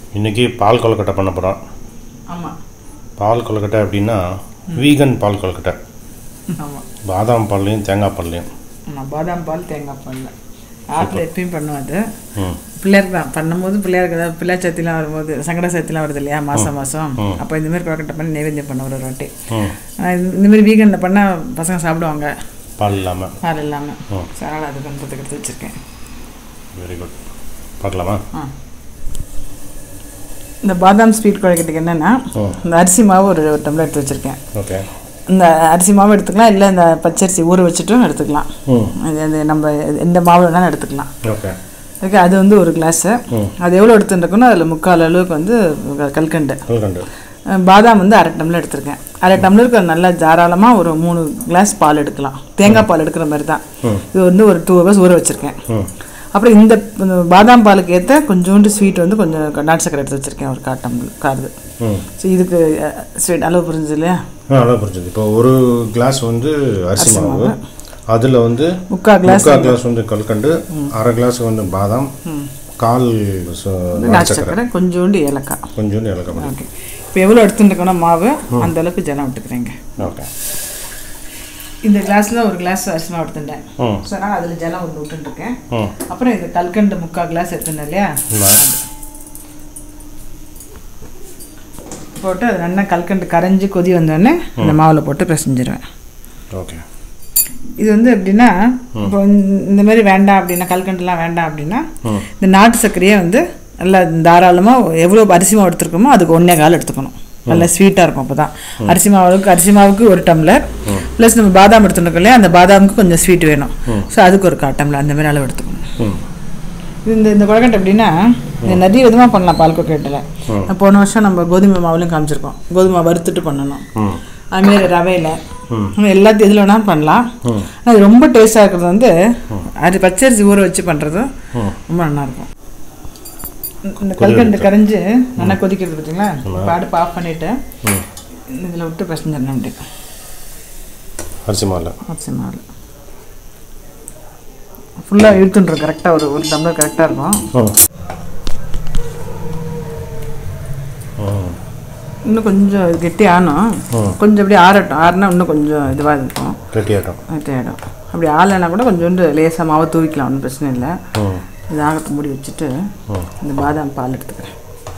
இன்றைக்கி பால் கொழுக்கட்டை பண்ண போகிறோம் ஆமாம் பால் கொழுக்கட்டை அப்படின்னா வீகன் பால் கொழுக்கட்டை ஆமாம் பாதாம் பால்லையும் தேங்காய் பால்லையும் ஆமாம் பாதாம் பால் தேங்காய் பால் ஆட்டில் எப்பயும் பண்ணுவோம் அது ம் பிள்ளையாருக்கு தான் பண்ணும்போது பிள்ளையாருக்கு ஏதாவது பிள்ளையார் சத்திலாம் வரும்போது சங்கட சத்திலாம் வருது இல்லையா மாதம் மாதம் அப்போ இந்த மாதிரி கொழக்கட்டை பண்ணி நைவேத்தியம் பண்ண ஒரு வாட்டி ம் ஆனா, இந்த- இந்த மாதிரி வீக்கெண்டில் பண்ணால் பசங்க சாப்பிடுவாங்க பால் இல்லாமல் பால் இல்லாமல் ம். ஸோ அதனால் அது பண்ணுறதுக்கு எடுத்து வச்சுருக்கேன் வெரி குட் பார்க்கலாமா ஆ இந்த பாதாம் ஸ்வீட் குழக்கட்டுக்கு என்னென்னா ம். இந்த அரிசி மாவு ஒரு ஒரு டம்ளர் எடுத்து வச்சுருக்கேன் ஓகே இந்த அரிசி மாவு எடுத்துக்கலாம் இல்லை இந்த பச்சரிசி ஊற வச்சுட்டும் எடுத்துக்கலாம் ம் அது அது நம்ம எந்த மாவு வேணாலும் எடுத்துக்கலாம் ஓகே ஓகே அது வந்து ஒரு கிளாஸு ம். அது எவ்வளோ எடுத்துருக்கணும் அதில் முக்கால் அளவுக்கு வந்து கல்கண்டு கல்கண்டு அஹ் பாதாம் வந்து அரை டம்ளர் எடுத்திருக்கேன் அரை டம்ளருக்கு நல்லா தாராளமாக ஒரு மூணு கிளாஸ் பால் எடுக்கலாம் தேங்காய் பால் எடுக்கிற மாதிரி தான் ம். இது வந்து ஒரு டூ ஹவர்ஸ் ஊற வச்சுருக்கேன் ம் அப்புறம் இந்த இந்த பாதாம் பாலுக்கு ஏற்ற கொஞ்சோண்டு ஸ்வீட் வந்து கொஞ்சம் நாட்டு சக்கரை எடுத்து வச்சுருக்கேன் ஒரு கால் டம்ளர் காருது ம் ஸோ இதுக்கு ஸ்வீட் அளவு புரிஞ்சது இல்லையா ஆ அதான் புரிஞ்சுது இப்போ ஒரு கிளாஸ் வந்து அரிசி மாவு அதில் வந்து முக்கால் கிளாஸ் முக்கால் கிளாஸ் வந்து கல்கண்டு அரை கிளாஸ் வந்து பாதாம் கால் ச- நாட்டு சக்கரை கொஞ்சோண்டு ஏலக்காய் கொஞ்சோண்டு ஏலக்காய் பொடி. ஓகே இப்போ எவ்வளோ எடுத்துருக்கணும் மாவு அந்த அளவுக்கு ஜலம் விட்டுக்கிறேங்க ஓகே இந்த கிளாஸில் ஒரு கிளாஸ் அரிசி மாவு எடுத்துட்டேன் ம் ஸோ அதனால் அதில் ஜலம் ஒன்று விட்டுருக்கேன் ம் அப்புறம் இந்த கல்கண்டு முக்கால் கிளாஸ் எடுத்துட்டேன் இல்லையா இல்லை போட்டு அது நல்லா கல்கண்டு கரைஞ்சி கொதி வந்தோடனே இந்த மாவில் போட்டு பிசைஞ்சிருவேன் ஓகே இது வந்து எப்படின்னா இப்போ இந்த- இந்த மாதிரி வேண்டாம் அப்படின்னா கல்கண்டுலாம் வேண்டாம் அப்படின்னா ம் இந்த நாட்டு சர்க்கரையே வந்து நல்லா தாராளமாக எவ்வளோ அரிசி மாவு எடுத்துருக்கோமோ அதுக்கு ஒன்றே கால் எடுத்துக்கணும் நல்லா ஸ்வீட்டாக இருக்கும் அப்போ தான் அரிசி மாவுக்கு அரிசி மாவுக்கு ஒரு டம்ளர் ப்ளஸ் நம்ம பாதாம் எடுத்துருக்கோம் இல்லையா அந்த பாதாமுக்கு கொஞ்சம் ஸ்வீட் வேணும் ஸோ அதுக்கு ஒரு கால் டம்ளர் அந்த மாதிரி அளவு எடுத்துக்கணும் ம் இது இந்த இந்த கொழக்கட்டை எப்படின்னா இது நிறைய விதமாக பண்ணலாம் பால் கொழக்கட்டையில் போன வருஷம் நம்ம கோதுமை மாவுலையும் காமிச்சிருக்கோம் கோதுமை வறுத்துட்டு பண்ணணும் ம் அதுமாரி ரவையில் ம் எல்லாத்தையும் எதில் வேணாலும் பண்ணலாம் ம். ஆனால் இது ரொம்ப டேஸ்ட்டாக இருக்கிறது வந்து அது பச்சரிசி ஊற வச்சு பண்ணுறது ம். ரொம்ப நல்லாயிருக்கும் இந்த கல்கண்டு கரைஞ்சு நல்லா கொதிக்கிறது பார்த்தீங்களா இப்போ அடுப்பு ஆஃப் பண்ணிவிட்டு ம் இதில் விட்டு பிசைஞ்சிடணும் அப்படி அரிசி மாவில் அரிசி மாவில் ஃபுல்லாக இழுத்துன்றோம் கரெக்டாக ஒரு ஒரு டம்ளர் கரெக்டாக இருக்கும் ம் ம் இன்னும் கொஞ்சம் இது கெட்டி ஆனும் ம். கொஞ்சம் அப்படியே ஆறட்டும் ஆறுனா இன்னும் கொஞ்சம் இதுவாக இருக்கும் கெட்டியாட்டம் ஆகிடும் அப்படி ஆளலைன்னா கூட கொஞ்சோண்டு லேசாக மாவை தூவிக்கலாம் ஒன்றும் பிரச்சனை இல்லை ம் இது ஆகத்தை மூடி வச்சுட்டு ம் இந்த பாதாம் பால் எடுத்துக்கிறேன்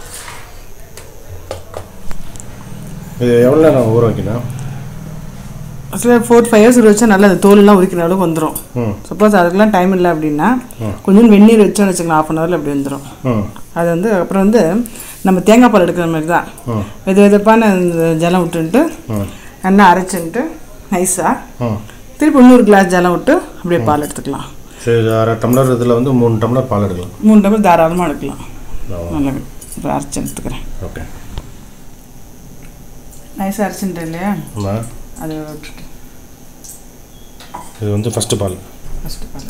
இது எவ்வளோ நேரம் ஊற வைக்கணும் சில ஃபோர் ஃபைவ் ஹவர்ஸ் வச்சா நல்லா அந்த தோலெல்லாம் உரிக்கிற அளவுக்கு வந்துடும் ம் சப்போஸ் அதுக்கெல்லாம் டைம் இல்லை அப்படின்னா ம். கொஞ்சோண்டு வெந்நீர் வச்சோன்னு வச்சுக்கலாம் ஆஃப் அன் ஹவரில் அப்படி வந்துடும் ம் அது வந்து அப்புறம் வந்து நம்ம தேங்காய் பால் எடுக்கிற மாதிரி தான் ம் வெது வெதப்பான இந்த ஜலம் விட்டுன்ட்டு ம் நல்லா அரைச்சின்ட்டு நைஸாக ம் திருப்பி இன்னொரு கிளாஸ் ஜலம் விட்டு அப்படியே பால் எடுத்துக்கலாம் சரி இது அரை டம்ளர் இதில் வந்து மூணு டம்ளர் பால் எடுக்கலாம் மூணு டம்ளர் தாராளமாக எடுக்கலாம் ஆ, நல்லா இப்போ அரைச்சி எடுத்துக்கிறேன் ஓகே நைஸாக அரைச்சிட்டேன் இல்லையா ஆமாம் அதை விட்டுட்டு இது வந்து ஃபஸ்ட்டு பால் ஃபஸ்ட்டு பால்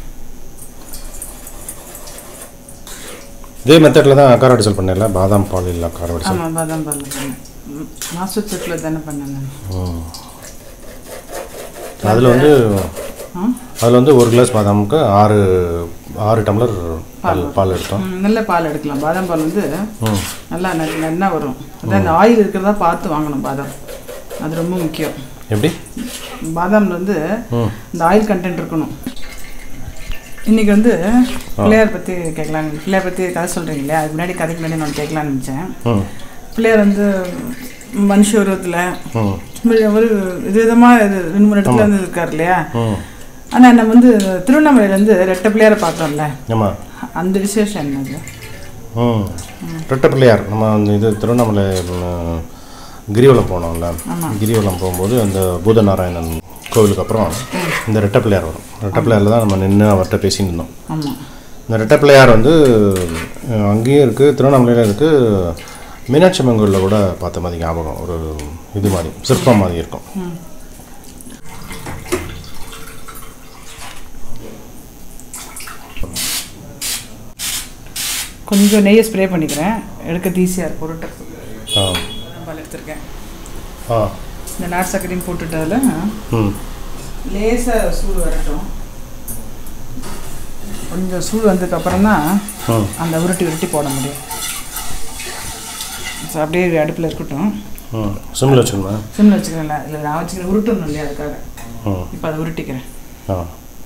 இதே மெத்தடில் தான் கார அடிச்சல் பண்ணல பாதாம் பால் இல்லை கார அடிச்சல் ஆமாம் பாதாம் பால் பண்ணேன் மாசு செட்டில் தானே பண்ணேன் நான் ம் அதில் வந்து ஆ அதில் வந்து ஒரு கிளாஸ் பாதாமுக்கு ஆறு ஆறு டம்ளர் பால் பால் எடுத்தோம் ம், நல்ல பால் எடுக்கலாம் பாதாம் பால் வந்து ம் நல்லா ந- நல்லா வரும் அதான் அந்த ஆயில் இருக்கிறதா பார்த்து வாங்கணும் பாதாம் அது ரொம்ப முக்கியம் எப்படி பாதாம்ல வந்து ம் இந்த ஆயில் கண்டென்ட் இருக்கணும் இன்னைக்கு வந்து பிள்ளையார் பற்றி கேட்கலாம் பிள்ளையார் பற்றி கதை சொல்கிறீங்க இல்லையா அதுக்கு முன்னாடி கதைக்கு முன்னாடி நான் கேட்கலான்னு நினச்சேன் ம் பிள்ளையார் வந்து மனுஷ உருவத்தில் ம் ஒரு விதவிதமாக ரெண்டு மூணு இடத்துல வந்து இருக்கார் இல்லையா ம் ஆனால் நம்ம வந்து திருவண்ணாமலையிலேருந்து ரெட்டை பிள்ளையாரை பார்த்தோம்ல ஆமாம் அந்த விசேஷம் என்னது ம் ரெட்டை பிள்ளையார் நம்ம அந்த இது திருவண்ணாமலை ம், கிரிவலம் போனோம்ல கிரிவலம் போகும்போது அந்த பூதநாராயணன் கோவிலுக்கு அப்புறம் இந்த ரெட்டை பிள்ளையார் வரும் ரெட்டை பிள்ளையாரில் தான் நம்ம நின்று அவர்கிட்ட பேசிட்டு இருந்தோம் ஆமாம் இந்த ரெட்டை பிள்ளையார் வந்து அஹ், அங்கேயும் இருக்குது திருவண்ணாமலையிலும் இருக்குது மீனாட்சி அம்மன் கோயிலில் கூட பார்த்த மாதிரி ஞாபகம் ஒரு இது மாதிரி சிற்பம் மாதிரி இருக்கும் கொஞ்சம் நெய்யை ஸ்ப்ரே பண்ணிக்கிறேன் எடுக்க ஈஸியாக இருக்கும் பொருட்டை ஆ பால் எடுத்திருக்கேன் ஆ இந்த நாட்டு சர்க்கரையும் போட்டுட்டு அதில் ம் லேசாக சூடு வரட்டும் கொஞ்சம் சூடு வந்ததுக்கப்புறம் தான் ம் அந்த உருட்டி உருட்டி போட முடியும் அப்படியே அடுப்பில் இருக்கட்டும் ம் சிம்மில் வச்சுக்கணுமா சிம்மில் வச்சுக்கிறேன்ல இல்லை நான் வச்சுக்கிறேன் உருட்டணும் இல்லையா அதுக்காக ம் இப்போ அதை உருட்டிக்கிறேன் ஆ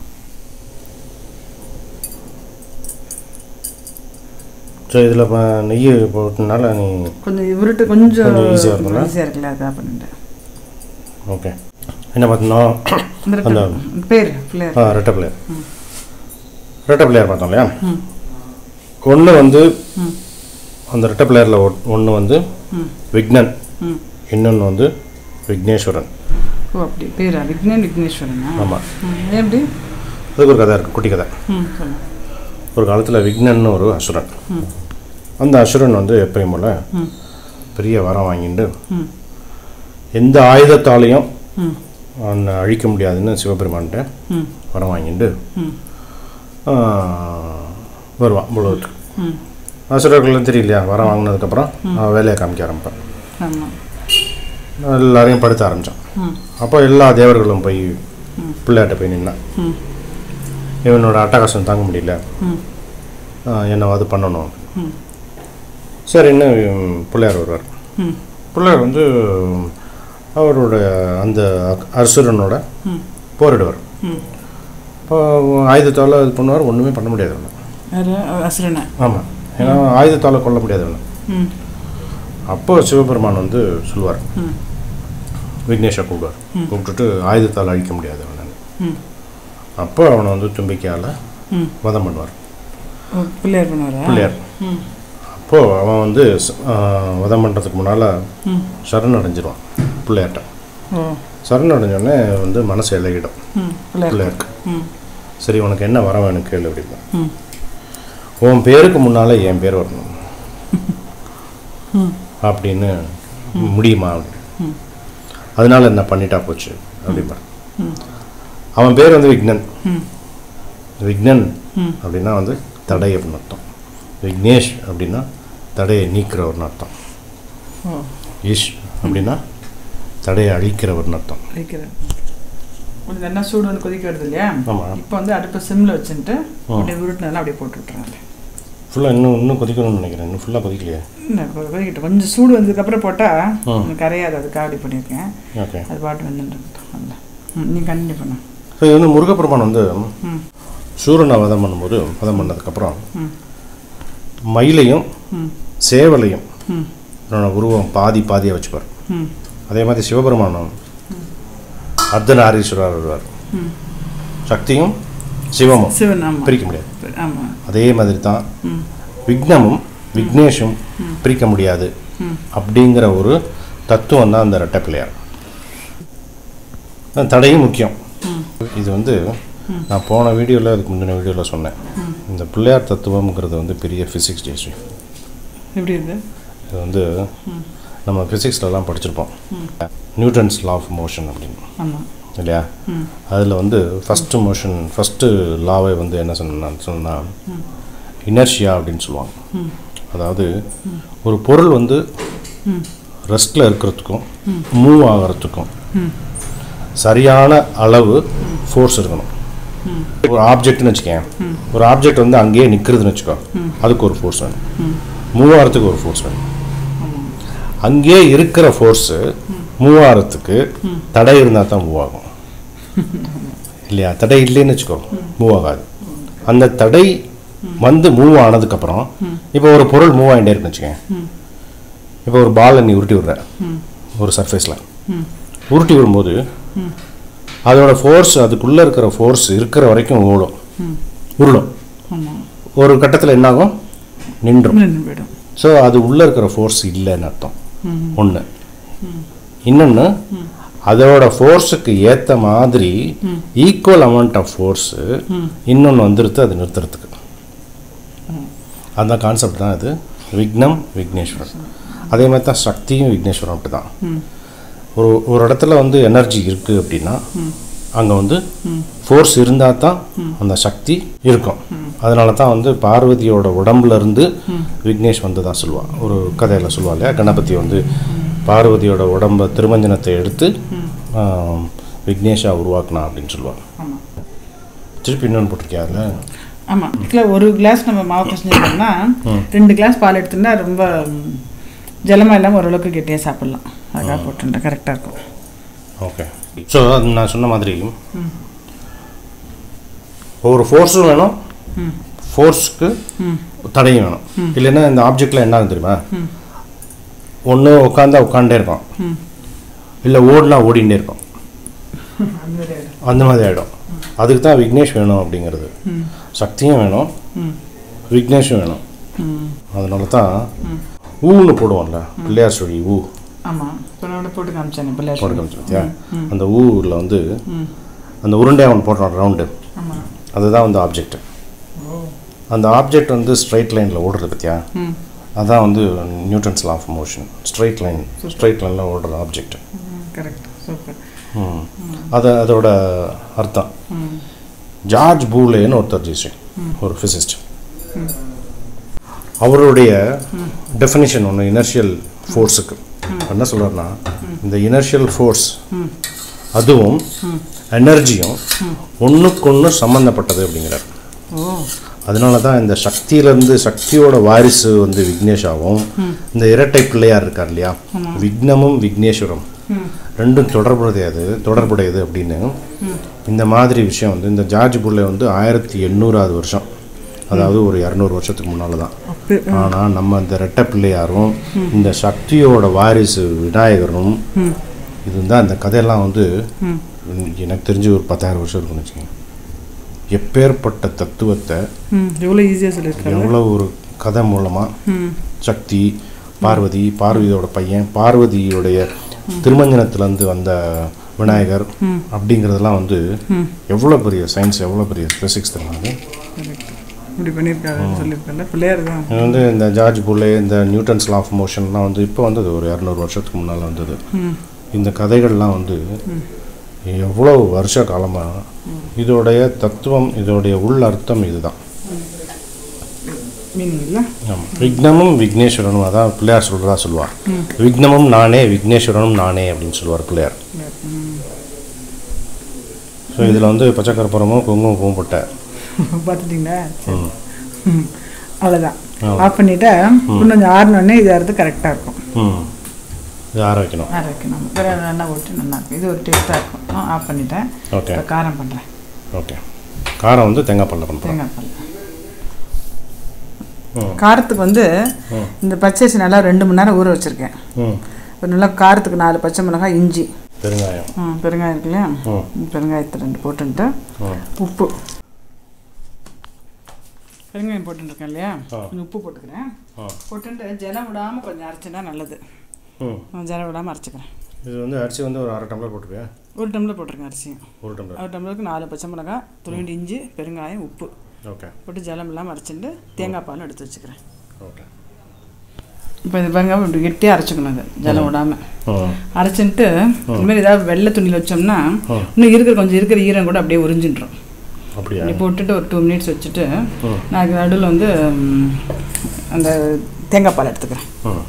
சரி இதில் இப்போ நெய் போட்டனால நீ கொஞ்சம் உருட்டு கொஞ்சம் கொஞ்சம் easy ஆ இருக்கும்ல? ஈஸியாக இருக்குல்ல அதான் பண்ணிட்டேன் ஓகே என்ன பார்த்தோம்னா இந்த அந்த ரெட்டை- பேர் பிள்ளையார் ஆ ரெட்டை பிள்ளையார் ரெட்டை பிள்ளையார் பார்த்தோம் இல்லையா ஒன்று வந்து ம் அந்த ரெட்டை பிள்ளையாரில் ஒன்று வந்து ம் விக்னன் ம் இன்னொன்று வந்து விக்னேஸ்வரன் ஓ அப்படி பேரா விக்னேன் விக்னேஸ்வரனா ஆமாம் ம் ஏன் எப்படி அதுக்கு ஒரு கதை இருக்குது குட்டி கதை ம் சொல்லுங்கள் ஒரு காலத்தில் விக்னன்னு ஒரு அசுரன் ம் அந்த அசுரன் வந்து எப்பயும் போல் ம் பெரிய வரம் வாங்கிட்டு ம் எந்த ஆயுதத்தாலையும் ம் அவனை அழிக்க முடியாதுன்னு சிவபெருமான்கிட்ட ம் வரம் வாங்கிட்டு ம் ஆ, வருவான் முழுவதுக்கு ம் அசுரர்கள்லாம் தெரியலையா வரம் வாங்கினதுக்கப்புறம் அவன் வேலையை காமிக்க ஆரம்பிப்பான் ஆமாம் எல்லாரையும் படுத்த ஆரம்பித்தான் ம் அப்போ எல்லா தேவர்களும் போய் பிள்ளையாட்ட போய் நின்னான் ம் இவனோட அட்டகாசம் தாங்க முடியல ம் ஆ, என்னவாது பண்ணணும் ம் சரின்னு ம், பிள்ளையார் வருவார் ம் பிள்ளையார் வந்து அவரோட அந்த அக்- அசுரனோட ம் போரிடுவார் ம் இப்போ ஆயுதத்தால் இது பண்ணுவார் ஒன்றுமே பண்ண முடியாது அவனை யார் அசுரனை ஆமாம் ஏன்னா ஆயுதத்தால் கொல்ல முடியாது அவனை ம் அப்போ சிவபெருமான் வந்து சொல்லுவார் ம் விக்னேஷை கூப்பிடுவார் கூப்பிட்டுட்டு ஆயுதத்தால் அழிக்க முடியாது அவனை ம் அப்போ அவனை வந்து தும்பிக்கையால் ம் வதம் பண்ணுவார் ஓ பிள்ளையார் பண்ணுவாரா பிள்ளையார் ம் அப்போது அவன் வந்து ச- ஆ, வதம் பண்ணுறதுக்கு முன்னால் ம் சரண் அடைஞ்சிருவான் பிள்ளையார்ட்ட ஓ சரண் அடைஞ்சோடனே வந்து மனசு இலகிடும் ம் பிள்ளையார் பிள்ளையாருக்கு ம் சரி உனக்கு என்ன வரம் வேணும் கேளு அப்படின்னா ம் உன் பேருக்கு முன்னால் என் பேர் வரணும் ம் அப்படின்னு முடியுமா அப்படின்னு ம் அதனால என்ன பண்ணிட்டா போச்சு அப்படிம்பா ம் அவன் பேர் வந்து விக்னன் ம் விக்னன் ம் அப்படின்னா வந்து தடை அப்படின்னு அர்த்தம் விக்னேஷ் அப்படின்னா தடையை நீக்கிறவர்னு அர்த்தம் ஓ ஈஷ் அப்படின்னா தடையை அழிக்கிறவர்னு அர்த்தம் வைக்கிறேன் கொஞ்சம் நல்லா சூடு வந்து கொதிக்க வருது இல்லையா ஆமாம் இப்போ வந்து அடுப்பை சிம்மில் வச்சுட்டு அப்படியே உருட்டினதெல்லாம் அப்படியே போட்டு விட்டுறாங்க ஃபுல்லாக இன்னும் இன்னும் கொதிக்கணும்னு நினைக்கிறேன் இன்னும் ஃபுல்லாக கொதிக்கலையே இல்லை கொதிக்கிட்டு கொஞ்சம் சூடு வந்ததுக்கப்புறம் போட்டால் ம். கொஞ்சம் கரையாது அதுக்காக அப்படி பண்ணியிருக்கேன் ஓகே அது பாட்டு வந்துட்டு நல்லா ம் நீ கண்டினியூ பண்ணு ஸோ இது வந்து முருகப்பெருமான் வந்து ம் சூரனை வதம் பண்ணும்போது வதம் பண்ணதுக்கப்புறம் ம் மயிலையும் ம் சேவலையும் ம் என்னோட உருவம் பாதி பாதியாக வச்சுப்பார் ம் அதே மாதிரி சிவபெருமானும் அர்த்தநாரீஸ்வரர் வருவார் ம் சக்தியும் சிவமும் சிவன் ஆமாம் பிரிக்க முடியாது ஆமாம் அதே மாதிரி தான் ம் விக்னமும் விக்னேஷும் பிரிக்க முடியாது ம் அப்படிங்கிற ஒரு தத்துவம் தான் அந்த ரெட்டை பிள்ளையார் அந்த தடையும் முக்கியம் ம் இது வந்து நான் போன வீடியோவில் அதுக்கு முந்தின வீடியோவில் சொன்னேன் இந்த பிள்ளையார் தத்துவம்ங்கிறது வந்து பெரிய ஃபிசிக்ஸ் ஜெயஸ்ரீ எப்படி இருக்கு இது வந்து நம்ம ஃபிசிக்ஸ்லலாம் படிச்சிருப்போம் நியூட்டன்ஸ் லா ஆஃப் மோஷன் அப்படின்னு ஆமாம் இல்லையா ம் அதில் வந்து ஃபஸ்ட்டு மோஷன் ஃபஸ்ட்டு லாவை வந்து என்ன சொன்னா சொன்னால் இனர்ஷியா அப்படின்னு சொல்லுவாங்க ம் அதாவது ஒரு பொருள் வந்து ம் ரெஸ்ட்டில் இருக்கிறதுக்கும் மூவ் ஆகிறதுக்கும் ம் சரியான அளவு ஃபோர்ஸ் இருக்கணும் ம் ஒரு ஆப்ஜெக்ட்னு வச்சுக்கேன் ஒரு ஆப்ஜெக்ட் வந்து அங்கேயே நிற்கிறதுன்னு வச்சுக்கோ அதுக்கு ஒரு ஃபோர்ஸ் வேணும் ம் மூவ் ஆகிறதுக்கு ஒரு ஃபோர்ஸ் வேணும் ஆமாம் அங்கேயே இருக்கிற ஃபோர்ஸு மூவ் ஆகிறதுக்கு தடை இருந்தால் தான் மூவ் ஆகும் இல்லையா தடை இல்லைன்னு வச்சுக்கோ மூவ் ஆகாது அந்த தடை வந்து மூவ் ஆனதுக்கப்புறம் இப்போ ஒரு பொருள் மூவ் ஆகிட்டே இருக்குன்னு வச்சுக்கேன் ம் இப்போ ஒரு பாலை நீ உருட்டி விடுற ம் ஒரு சர்ஃபேஸில் ம் உருட்டி விடும்போது ம் அதோட ஃபோர்ஸ் அதுக்குள்ளே இருக்கிற ஃபோர்ஸ் இருக்கிற வரைக்கும் ஓடும் ம் உருளும் ஆமாம் ஒரு கட்டத்தில் என்னாகும் நின்றும் நின்று போயிடும் ஸோ அது உள்ளே இருக்கிற ஃபோர்ஸ் இல்லைன்னு அர்த்தம் ம் ஒன்று இன்னொன்று அதோட ஃபோர்ஸுக்கு ஏற்ற மாதிரி ஈக்குவல் அமௌண்ட் ஆஃப் ஃபோர்ஸு இன்னொன்று வந்துடுது அது நிறுத்துறதுக்கு அந்த கான்செப்ட் தான் இது விக்னம் விக்னேஸ்வரன் அதே மாதிரி தான் சக்தியும் விக்னேஸ்வரன் அப்படி தான் ம் ஒரு ஒரு இடத்துல வந்து எனர்ஜி இருக்குது அப்படின்னா அங்கே வந்து ஃபோர்ஸ் இருந்தால் தான் அந்த சக்தி இருக்கும் அதனால தான் வந்து பார்வதியோட உடம்புல இருந்து விக்னேஷ் வந்து தான் சொல்லுவாள் ஒரு கதையில் சொல்லுவா இல்லையா கணபதி வந்து பார்வதியோட உடம்ப திருமஞ்சனத்தை எடுத்து ஆம், விக்னேஷா உருவாக்குனா அப்படின்னு சொல்லுவாள் ஆமாம் திருப்பி இன்னொன்று போட்டிருக்கியா அதில் ஆமாம் ஆக்சுவலாக ஒரு கிளாஸ் நம்ம மாவு பிசைஞ்சிட்டோம்னா ரெண்டு கிளாஸ் பால் எடுத்துட்டா ரொம்ப ம், ஜலமாக இல்லாமல் ஓரளவுக்கு கெட்டியாக சாப்பிட்லாம் அதுக்காக போட்டுட்டேன் கரெக்டாக இருக்கும் ஓகே ஸோ அது நான் சொன்ன மாதிரி ஒவ்வொரு ஃபோர்ஸும் வேணும் ம் ஃபோர்ஸ்க்கு ம் தடையும் வேணும் இல்லைன்னா இந்த ஆப்ஜெக்டில் என்ன ஆகும் தெரியுமா ஒன்று உட்காந்தா உட்காண்டே இருக்கும் ம் இல்லை ஓடினா ஓடிண்டே இருக்கும் அந்த மாதிரி ஆயிடும். அந்த மாதிரி ஆகிடும் அதுக்கு தான் விக்னேஷ் வேணும் அப்படிங்கிறது ம் சக்தியும் வேணும் ம் விக்னேஷும் வேணும் ம் அதனால தான் ஊன்னு போடுவோம்ல பிள்ளையார் சொல்லி ஊ ஆமாம் இப்போ நான் போட்டு காமிச்சேன் பிள்ளையார் போட்டு காமிச்சு பார்த்தியா அந்த ஊரில் வந்து ம் அந்த உருண்டையை அவன் போடுறான் ரவுண்டு ஆமாம் அதுதான் வந்து ஆப்ஜெக்ட் ஓ அந்த ஆப்ஜெக்ட் வந்து ஸ்ட்ரைட் லைனில் ஓடுறது பற்றியா ம் அதான் வந்து Newton's law of motion straight line straight லைனில் ஓடுற ஆப்ஜெக்ட் கரெக்ட் சூப்பர் ம் அது அதோட அர்த்தம் ம் ஜார்ஜ் பூலேன்னு ஒருத்தர் ஜிஸ்ட் ஒரு ஃபிசிஸ்ட் ம். அவருடைய டெஃபினிஷன் ஒன்று இனர்ஷியல் ஃபோர்ஸுக்கு என்ன சொல்கிறாருன்னா இந்த இனர்ஷியல் ஃபோர்ஸ் ம் அதுவும் எனர்ஜியும் ஒன்றுக்கொன்று சம்மந்தப்பட்டது அப்படிங்கிறார் ஓ அதனால தான் இந்த சக்தியிலேருந்து சக்தியோட வாரிசு வந்து விக்னேஷாவும் இந்த இரட்டை பிள்ளையார் இருக்கார் இல்லையா விக்னமும் விக்னேஸ்வரம் ம் ரெண்டும் தொடர்புடையது தொடர்புடையது அப்படின்னு இந்த மாதிரி விஷயம் வந்து இந்த ஜார்ஜ் புல்லே வந்து ஆயிரத்தி எண்ணூறாவது வருஷம் அதாவது ஒரு இரநூறு வருஷத்துக்கு முன்னால் தான் அப்படி ஆனால் நம்ம இந்த ரெட்டை பிள்ளையாரும் இந்த சக்தியோட வாரிசு விநாயகரும் ம் இதுதான் இந்த கதையெல்லாம் வந்து ம் எனக்கு தெரிஞ்சு ஒரு பத்தாயிரம் வருஷம் இருக்குன்னு வச்சுக்கோங்க எப்பேற்பட்ட தத்துவத்தை ம் எவ்வளோ ஈஸியாக சொல்லியிருக்காரு எவ்வளோ ஒரு கதை மூலமாக ம் சக்தி பார்வதி பார்வதியோட பையன் பார்வதியுடைய திருமஞ்சனத்துலேருந்து வந்த விநாயகர் ம். அப்படிங்கிறதெல்லாம் வந்து ம் எவ்வளோ பெரிய சயின்ஸ் எவ்வளோ பெரிய ஸ்பெசிக்ஸ் தெரியுமா அது கரெக்ட் இப்படி பண்ணியிருக்காரு சொல்லியிருக்காருல்ல பிள்ளையார் தான் இது வந்து இந்த ஜார்ஜ் புல்லே இந்த நியூட்டன்ஸ் லா ஆஃப் மோஷன்லாம் வந்து இப்போ வந்தது ஒரு இரநூறு வருஷத்துக்கு முன்னால் வந்தது ம் இந்த கதைகள்லாம் வந்து எவ்வளோ வருஷ காலமாக இதோடைய தத்துவம் இதோடைய உள் அர்த்தம் இதுதான் மீனிங் இல்லை ஆமாம் விக்னமும் விக்னேஸ்வரனும் அதான் பிள்ளையார் சொல்கிறதா சொல்லுவார் விக்னமும் நானே விக்னேஸ்வரனும் நானே அப்படின்னு சொல்லுவார் பிள்ளையார் ம் ஸோ இதில் வந்து பச்சை கற்பூரமும் குங்குமம் பூம்பட்டை பார்த்துட்டிங்களா சரி ம் ம் அவ்வளோதான் ஆமா. ஆஃப் பண்ணிவிட்டா இன்னும் கொஞ்சம் ஆறினோடனே இது அறுத்து கரெக்டாக இருக்கும் ம் இது ஆற வைக்கணும் ஆற வைக்கணும் வேறு நல்லா ஓட்டு நல்லா இருக்கும் இது ஒரு டேஸ்ட்டாக இருக்கும் ஆஃப் பண்ணிட்டேன் ஓகே இப்போ காரம் பண்ணுறேன் ஓகே காரம் வந்து தேங்காய் பாலில் பண்ணுறோம் தேங்காய் பால் ம் காரத்துக்கு வந்து ம். இந்த பச்சரிசி நல்லா ரெண்டு மணி நேரம் ஊற வச்சுருக்கேன் ம் ஒரு நல்லா காரத்துக்கு நாலு பச்சை மிளகாய் இஞ்சி பெருங்காயம் ம் பெருங்காயம் இருக்கு இல்லையா ம் பெருங்காயத்தை ரெண்டு போட்டுன்ட்டு ம் உப்பு பெருங்காயம் போட்டுருக்கேன் இல்லையா ஆ. கொஞ்சம் உப்பு போட்டுக்கிறேன் ஆ போட்டுட்டு ஜலம் விடாமல் கொஞ்சம் அரைச்சினா நல்லது ம் நான் ஜலம் விடாமல் அரைச்சிக்கிறேன் இது வந்து அரிசி வந்து ஒரு அரை டம்ளர் போட்டுருவியா ஒரு டம்ளர் போட்டிருக்கேன் அரிசியும் ஒரு டம்ளர் ஒரு டம்ளருக்கு நாலு பச்சை மிளகாய் துணிண்டு இஞ்சி பெருங்காயம் உப்பு ஓகே போட்டு ஜலம் இல்லாமல் அரைச்சிட்டு தேங்காய் பாலும் எடுத்து வச்சுக்கிறேன் ஓகே இப்போ இது பாருங்க இப்படி கெட்டியாக அரைச்சிக்கணும் அது ஜலம் விடாமல் ம் அரைச்சிட்டு இந்தமாதிரி ஏதாவது வெள்ளை துணியில் வச்சோம்னா ம். இன்னும் இருக்கிற கொஞ்சம் இருக்கிற ஈரம் கூட அப்படியே உறிஞ்சின்றோம் அப்படியா இப்படி போட்டுட்டு ஒரு டூ மினிட்ஸ் வச்சுட்டு ம் நான் நடுவில் வந்து ம், அந்த தேங்காய் பால் எடுத்துக்கிறேன் ம்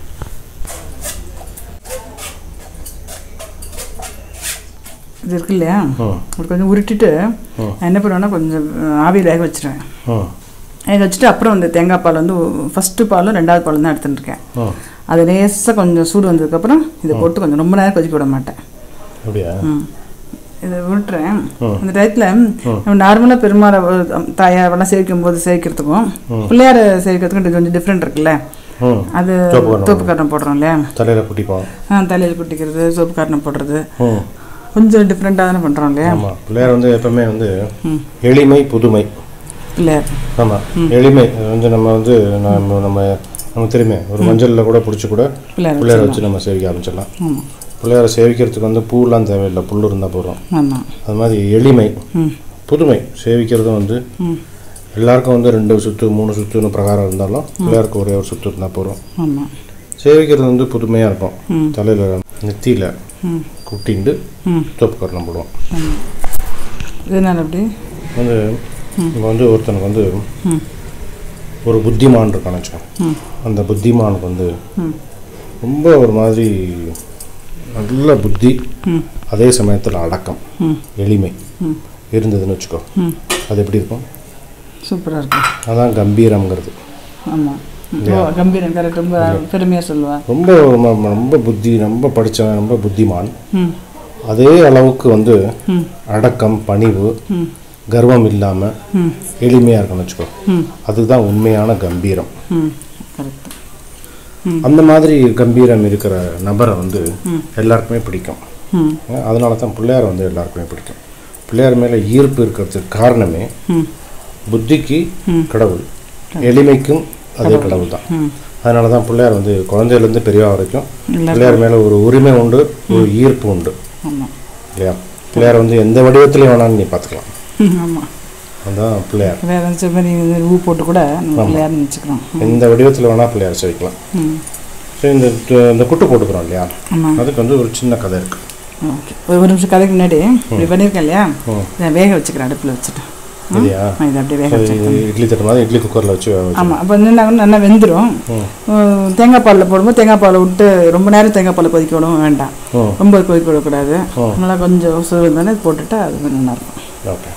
இது இருக்கு இல்லையா ம் இப்படி கொஞ்சம் உருட்டிட்டு ம். நான் என்ன பண்ணுவேன்னா கொஞ்சம் ஆவியில் வேக வச்சிருவேன் ம் வேக வச்சுட்டு அப்புறம் அந்த தேங்காய் பால் வந்து ஃபஸ்ட்டு பாலும் ரெண்டாவது பாலும் தான் எடுத்துட்டு இருக்கேன் ம் அது லேசாக கொஞ்சம் சூடு வந்ததுக்கப்புறம் இதை போட்டு கொஞ்சம் ரொம்ப நேரம் கொதிக்க விட மாட்டேன் அப்படியா ம் இதை விட்டுறேன் ம். அந்த டயத்தில் நம்ம நார்மலாக பெருமாளை தாயாரெல்லாம் சேவிக்கும் போது சேவிக்கிறதுக்கும் பிள்ளையார சேவிக்கிறதுக்கும் இது கொஞ்சம் டிஃப்ரெண்ட் இருக்குல்ல ம் அது சோப்பு காரணம். தோப்பு காரணம் போடுறோம் இல்லையா தலையில் குட்டிப்போம் ஆ, தலையில் குட்டிக்கிறது சோப்பு காரணம் போடுறது ம் கொஞ்சம் டிஃப்ரெண்ட்டாக தானே பண்ணுறோம் இல்லையா ஆமாம் பிள்ளையார் வந்து எப்பவுமே வந்து ம் எளிமை புதுமை பிள்ளையார் ஆமாம் எளிமை அது வந்து நம்ம வந்து நம்ம நம்ம நமக்கு தெரியுமே ஒரு மஞ்சளில் கூட பிடிச்சி கூட பிள்ளையார் பிள்ளையாரை வச்சு நம்ம சேவிக்க ஆரம்பிச்சிடலாம் ஆமாம் பிள்ளையாரை சேவிக்கிறதுக்கு வந்து பூலாம் தேவையில்லை புல் இருந்தால் போதும் ஆமாம் அது மாதிரி எளிமை ம் புதுமை சேவிக்கிறதும் வந்து ம் எல்லாருக்கும் வந்து ரெண்டு சுற்று மூணு சுற்றுன்னு பிரகாரம் இருந்தாலும் பிள்ளையாருக்கு ஒரே ஒரு சுற்று இருந்தால் போதும் ஆமாம் சேவிக்கிறது வந்து புதுமையாக இருக்கும் ம். தலையில் நெத்தியில் ம் குட்டிண்டு ம் தோப்பு கரணம் போடுவோம் ஆமாம் இதனால் அப்படி வந்து இப்போ வந்து ஒருத்தனுக்கு வந்து ம் ஒரு புத்திமான் இருக்கான்னு வச்சுக்கோங்க ம் அந்த புத்திமானுக்கு வந்து ம் ரொம்ப ஒரு மாதிரி நல்ல புத்தி ம் அதே சமயத்தில் அடக்கம் ம் எளிமை ம் இருந்ததுன்னு வச்சுக்கோ ம் அது எப்படி இருக்கும் சூப்பராக இருக்கும் அதான் கம்பீரம்ங்கிறது ஆமாம் ஓ கம்பீரம் கரெக்ட் ரொம்ப பெருமையாக சொல்லுவேன் ரொம்ப ம- ரொம்ப புத்தி ரொம்ப படித்தவன் ரொம்ப புத்திமான் ம் அதே அளவுக்கு வந்து ம் அடக்கம் பணிவு ம் கர்வம் இல்லாமல் ம் எளிமையாக இருக்கணும்னு வச்சுக்கோ ம் அதுதான் உண்மையான கம்பீரம் ம் கரெக்ட் அந்த மாதிரி கம்பீரம் இருக்கிற நபரை வந்து எல்லாருக்குமே பிடிக்கும் ம் அதனால தான் பிள்ளையார் வந்து எல்லாருக்குமே பிடிக்கும் பிள்ளையார் மேலே ஈர்ப்பு இருக்கிறதுக்கு காரணமே ம் புத்திக்கு கடவுள் எளிமைக்கும் அதே கடவுள் தான் ம் அதனால தான் பிள்ளையார் வந்து குழந்தையிலேருந்து பெரியவா வரைக்கும் எல்லாருக்கும். பிள்ளையார் மேலே ஒரு உரிமை உண்டு ஒரு ஈர்ப்பு உண்டு ஆமாம் இல்லையா பிள்ளையார் வந்து எந்த வடிவத்திலையும் வேணாலும் நீ பார்த்துக்கலாம் ஆமாம் அதுதான் பிள்ளையார் வேறு ஏதாச்சும் மாதிரி இது ஊ போட்டு கூட நம்ம பிள்ளையார்னு வச்சுக்கிறோம் எந்த வடிவத்தில் வேணால் பிள்ளையார் செவிக்கலாம் ம் ஸோ இந்த இந்த குட்டு போட்டுக்கிறோம் இல்லையா ஆமாம் அதுக்கு வந்து ஒரு சின்ன கதை இருக்குது ஓகே ஒரு ஒரு நிமிஷம் கதைக்கு முன்னாடி இப்படி பண்ணியிருக்கேன் இல்லையா இதை வேக வச்சுக்கிறேன் அடுப்பில் வச்சுட்டு ம்? இல்லையா நான் இதை அப்படியே வேக ஸோ வச்சுக்கிறேன் இது இட்லி தட்டு மாதிரி இட்லி குக்கரில் வச்சு வேக வச்சு ஆமாம் அப்போ வந்து என்ன ஆகும், நல்லா வெந்துடும் தேங்காய் பாலில் போடும்போது தேங்காய் பாலை விட்டு ரொம்ப நேரம் தேங்காய் பாலை கொதிக்க விடவும் வேண்டாம் ம் ரொம்ப கொதிக்க விடக்கூடாது ம். நல்லா கொஞ்சம் சுடு தானே போட்டுட்டா அது கொஞ்சம் நல்லாயிருக்கும் ஓகே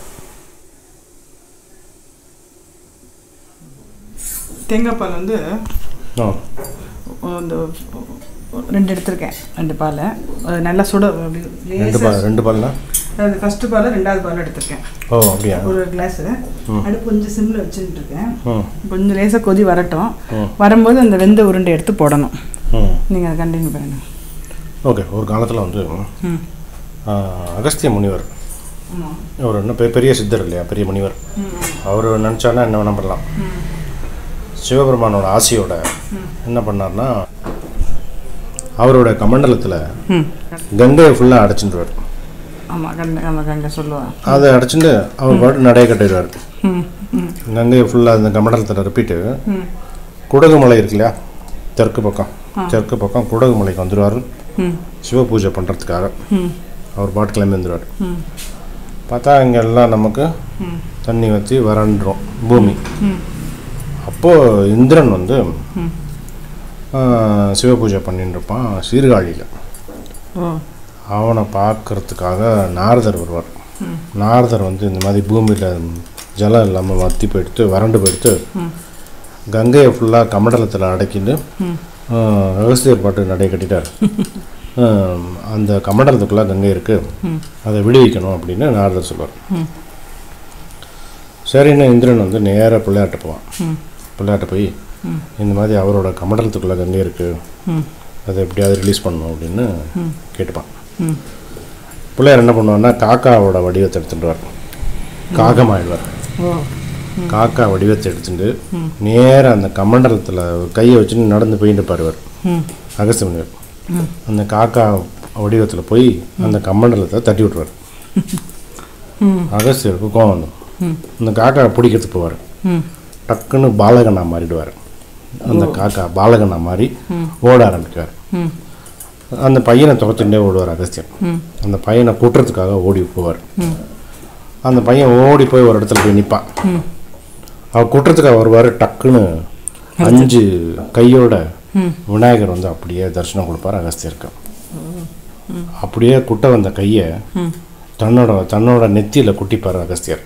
தேங்காய் பால் வந்து ஆ இந்த ரெண்டு எடுத்திருக்கேன் ரெண்டு பால் அது நல்லா சுட அப்படி ரெண்டு லேசா- பால் ரெண்டு பால்னா அது ஃபஸ்ட்டு பால் ரெண்டாவது பால் எடுத்திருக்கேன் ஓ அப்படியா ஒரு கிளாஸு அடுப்பு கொஞ்சம் சிம்மில் வச்சுட்டு இருக்கேன் ம் கொஞ்சம் லேசாக கொதி வரட்டும் ம். வரும்போது அந்த வெந்த உருண்டை எடுத்து போடணும் ம் நீங்கள் அதை கண்டினியூ பண்ணுங்க ஓகே ஒரு காலத்தில் வந்து ம் ஆ, அகஸ்திய முனிவர் ஆமாம் அவர் இன்னும் பெ- பெரிய சித்தர் இல்லையா பெரிய முனிவர் ம் அவர் நினச்சானா என்ன வேணா பண்ணலாம் ம் சிவபெருமானோட ஆசையோட என்ன பண்ணார்னா அவரோட கமண்டலத்தில் ம் கங்கையை ஃபுல்லாக அடைச்சிட்டுருவார் ஆமாம் கண்ட ஆமாம் கண்ட சொல்லுவேன் அதை அடைச்சிட்டு அவர் பாட்டு நடைய கட்டிடுவார் ம் ம் கங்கையை ஃபுல்லாக அந்த கமண்டலத்தில் நிரப்பிட்டு ம் குடகு மலை இருக்கு இல்லையா தெற்கு பக்கம் தெற்கு பக்கம் குடகு மலைக்கு வந்துடுவார் ம் சிவ பூஜை பண்ணுறதுக்காக ம் அவர் பாட்டு கிளம்பி வந்துடுவார் ம் பார்த்தா இங்கே எல்லாம் நமக்கு ம் தண்ணி வற்றி வறண்டுரும் பூமி ம் அப்போது இந்திரன் வந்து ம் ஆ, சிவ பூஜை பண்ணிட்டு இருப்பான் சீர்காழியில் ஓ அவனை பார்க்கறதுக்காக நாரதர் வருவார் நாரதர் வந்து இந்த மாதிரி பூமியில் ஜலம் இல்லாமல் வத்தி போயிடுத்து வறண்டு போயிடுத்து ம் கங்கையை ஃபுல்லாக கமண்டலத்தில் அடக்கிட்டு ம் ஆ, அகஸ்தியர் பாட்டு நடை கட்டிட்டார் ஆ, அந்த கமண்டலத்துக்குள்ளே கங்கை இருக்குது ம் அதை விடுவிக்கணும் அப்படின்னு நாரதர் சொல்லுவார் ம் சரின்னு இந்திரன் வந்து நேராக பிள்ளையாட்ட போவான் ம் பிள்ளையாட்ட போய் ம். இந்த மாதிரி அவரோட கமண்டலத்துக்குள்ளே கங்கை இருக்குது ம் அதை எப்படியாவது ரிலீஸ் பண்ணணும் அப்படின்னு ம். கேட்டுப்பான் ம் பிள்ளையார் என்ன பண்ணுவார்னா காக்காவோட வடிவத்தை எடுத்துட்டுவார் காகமாயிடுவார் ஓ காக்கா வடிவத்தை எடுத்துட்டு நேராக அந்த கமண்டலத்தில் கையை வச்சுட்டு நடந்து போயிட்டு பாருவார் ம் அகஸ்திய முனிவர் ம் அந்த காக்கா வடிவத்தில் போய் அந்த கமண்டலத்தை தட்டி விட்டுருவார் ம் அகஸ்தியருக்கு கோவம் வந்துடும் ம் அந்த காக்கா பிடிக்கிறதுக்கு போவார் ம் டக்குன்னு பாலகனா மாறிடுவார் அந்த காக்கா பாலகனா மாறி ஓட ஆரம்பிக்குவார் ம் அந்த பையனை துரத்துட்டே ஓடுவார் அகஸ்தியன் ம் அந்த பையனை கூட்டுறதுக்காக ஓடி போவார் ம் அந்த பையன் ஓடி போய் ஒரு இடத்துல போய் நிற்பான் ம் அவர் கூட்டுறதுக்காக வருவார் டக்குன்னு அஞ்சு கையோட ம் விநாயகர் வந்து அப்படியே தரிசனம் கொடுப்பார் அகஸ்தியருக்கு அப்படியே குட்ட வந்த கையை ம் தன்னோட தன்னோட நெத்தியில் குட்டிப்பார் அகஸ்தியர்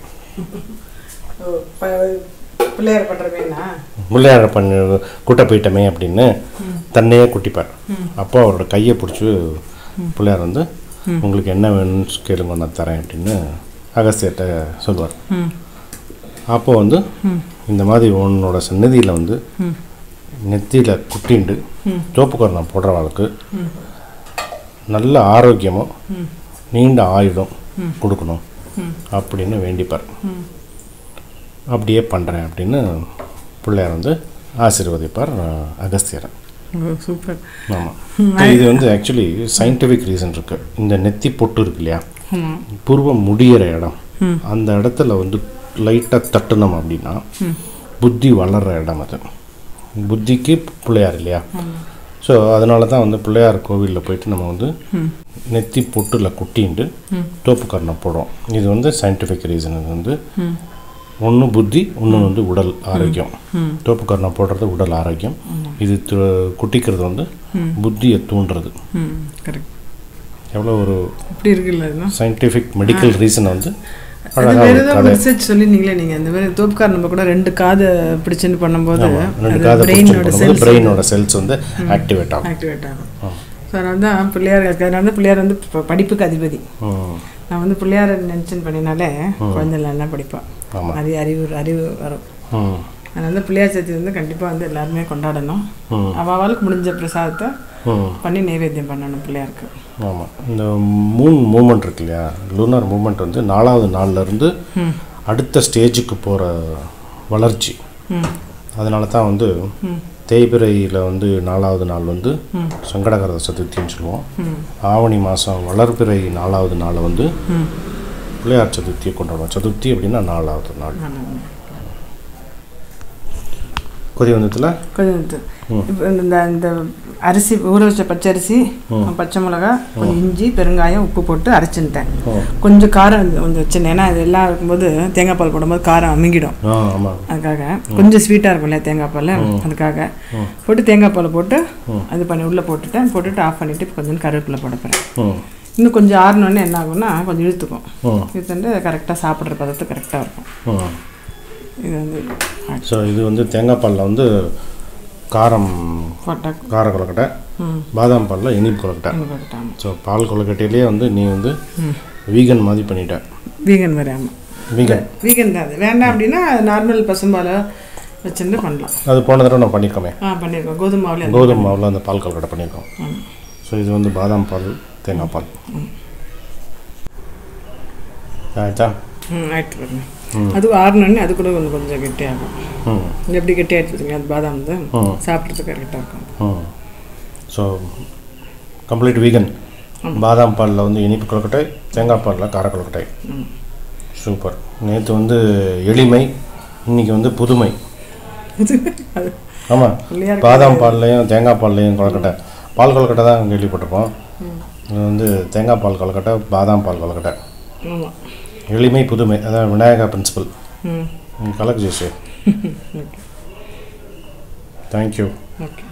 பிள்ளையார் பண்ணுறமேனா முள்ளையார பண்ணி குட்ட போயிட்டமே அப்படின்னு தன்னையே குட்டிப்பார் அப்போ அவரோட கையை பிடிச்சி பிள்ளையார் வந்து உங்களுக்கு என்ன வேணும்னு கேளுங்க நான் தரேன் அப்படின்னு அகஸ்தியர்கிட்ட சொல்லுவார் ம் அப்போ வந்து இந்த மாதிரி உன்னோட சன்னதியில் வந்து நெத்தியில் குட்டிண்டு தோப்புக்கரணை போடுறவளுக்கு நல்ல ஆரோக்கியமும் நீண்ட ஆயுளும் கொடுக்கணும் அப்படின்னு வேண்டிப்பார் அப்படியே பண்ணுறேன் அப்படின்னு பிள்ளையார் வந்து ஆசீர்வதிப்பார் அஹ், அகஸ்தியரை ஓ சூப்பர் ஆமாம் இது வந்து ஆக்சுவலி சயின்டிஃபிக் ரீசன் இருக்கு இந்த நெத்தி பொட்டு இருக்கு இல்லையா ம் பூர்வம் முடியிற இடம் அந்த இடத்துல வந்து லைட்டாக தட்டுனோம் அப்படின்னா புத்தி வளர்கிற இடம் அது புத்திக்கு பிள்ளையார் இல்லையா ஸோ அதனால தான் வந்து பிள்ளையார் கோவிலில் போயிட்டு நம்ம வந்து நெத்தி பொட்டில் குட்டின்ட்டு தோப்புக்கரணை போடுறோம் இது வந்து சயின்டிஃபிக் ரீசன் இது வந்து ஒன்று புத்தி ஒன்று வந்து உடல் ஆரோக்கியம் தோப்புக்கரணை போடுறது உடல் ஆரோக்கியம் இது து- குட்டிக்கிறது வந்து புத்தியை தூண்டுறது ம் கரெக்ட் எவ்வளோ ஒரு இப்படி இருக்குல்ல இதெல்லாம் சயின்டிஃபிக் மெடிக்கல் ரீசன் வந்து அது வேற ஏதாவது ரிசர்ச் சொல்லிருந்தீங்களே நீங்கள் இந்த மாதிரி தோப்புக்கார் நம்ம கூட ரெண்டு காதை பிடிச்சுன்னு பண்ணும்போது ரெண்டு அது காதை பிரெயினோட பிடிச்சி செல்ஸ் பிரெயினோட செல்ஸ் வந்து ஆக்டிவேட் ஆகும் ஆக்டிவேட் ஆகும் ஸோ அதனால தான் பிள்ளையார் அதனால தான் பிள்ளையார் வந்து ப- படிப்புக்கு அதிபதி ம் நான் வந்து பிள்ளையார் மென்ஷன் பண்ணினாலே குழந்தைல நல்லா படிப்பான் ஆமாம் நிறைய அறிவு அறிவு வரும் ம் அதனால தான் பிள்ளையார் சதுர்த்தி வந்து கண்டிப்பாக வந்து எல்லாருமே கொண்டாடணும் ம் அவளுக்கு முடிஞ்ச பிரசாதத்தை ம் பண்ணி நைவேத்தியம் பண்ணணும் பிள்ளையாருக்கு ஆமாம் இந்த மூன் மூமெண்ட் இருக்கு இல்லையா லூனார் மூமெண்ட் வந்து நாலாவது நாள்லேருந்து ம் அடுத்த ஸ்டேஜுக்கு போகிற வளர்ச்சி ம் அதனால தான் வந்து ம் தேய்பிரையில் வந்து நாலாவது நாள் வந்து ம். சங்கடகர சதுர்த்தின்னு சொல்லுவோம் ம் ஆவணி மாதம் வளர்பிறை நாலாவது நாளை வந்து ம் பிள்ளையார் சதுர்த்தியை கொண்டாடுவோம் சதுர்த்தி அப்படின்னா நாலாவது நாள் கொதி வந்தத்தில் கொஞ்சம் இப்போ இந்த இந்த அரிசி ஊற வச்ச பச்சரிசி பச்சை மிளகா கொஞ்சம் இஞ்சி பெருங்காயம் உப்பு போட்டு அரைச்சுட்டேன் கொஞ்சம் காரம் கொஞ்சம் வச்சுருந்தேன் ஏன்னா இது எல்லாம் இருக்கும்போது தேங்காய் பால் போடும்போது காரம் அமுங்கிடும் ஆ ஆமாம் அதுக்காக கொஞ்சம் ஸ்வீட்டாக இருக்கும் இல்லையா தேங்காய் பால் அதுக்காக போட்டு தேங்காய் பால் போட்டு அது பண்ணி உள்ளே போட்டுட்டேன் போட்டுட்டு ஆஃப் பண்ணிவிட்டு இப்போ கொஞ்சம் கருவேப்பிலை போட போகிறேன் ம் இன்னும் கொஞ்சம் ஆறினோடனே என்ன ஆகும்னா கொஞ்சம் இழுத்துக்கும் ம் இழுத்துட்டு கரெக்டாக சாப்பிட்ற பதத்து கரெக்டாக இருக்கும் ம் இது வந்து ஸோ இது வந்து தேங்காய் பாலில் வந்து காரம் போட்டா கார கொழுக்கட்டை ம் பாதாம் பாலில் இனிப்பு கொழுக்கட்டை என்ன போட்டுட்டாங்க ஸோ பால் கொழுக்கட்டையிலேயே வந்து நீ வந்து வீகன் மாதிரி பண்ணிட்ட வீகன் வேறு ஆமாம் வீகன் வீகன் தான் அது வேண்டாம் அப்படின்னா நார்மல் பசும்பாலை வச்சுட்டு பண்ணலாம் அது போன தடவை நான் பண்ணியிருக்கோமே ஆ பண்ணியிருக்கோம் கோதுமை மாவுல கோதுமை மாவில் அந்த பால் கொழுக்கட்டை பண்ணியிருக்கோம் ஸோ இது வந்து பாதாம் பால் தேங்காய் பால் ஆச்சா ம் ஆயிட்டு பாருங்க அதுவும் ஆறினோடனே அது கூட கொஞ்சம் கொஞ்சம் கெட்டியாகும் ம் இது எப்படி கெட்டியாகிட்டு பார்த்தீங்க அது பாதாம் வந்து ம். சாப்பிட்றதுக்கு கரெக்டாக இருக்கும் ம் ஸோ கம்ப்ளீட் வீகன் பாதாம் பாலில் வந்து இனிப்பு கொழுக்கட்டை தேங்காய் பாலில் கார கொழுக்கட்டை ம். சூப்பர் நேற்று வந்து எளிமை இன்னைக்கு வந்து புதுமை அது ஆமாம் பிள்ளையார் பாதாம் பால்லையும் தேங்காய் பால்லையும் கொழுக்கட்டை பால் கொழுக்கட்டை தான் கேள்விப்பட்டிருப்போம் இது வந்து தேங்காய் பால் கொழுக்கட்டை பாதாம் பால் கொழுக்கட்டை ஆமாம் எளிமை புதுமை அதான் விநாயகா பிரின்சிபல் ம் கலக்கு ஜெய்ஷே தேங்க்யூ ஓகே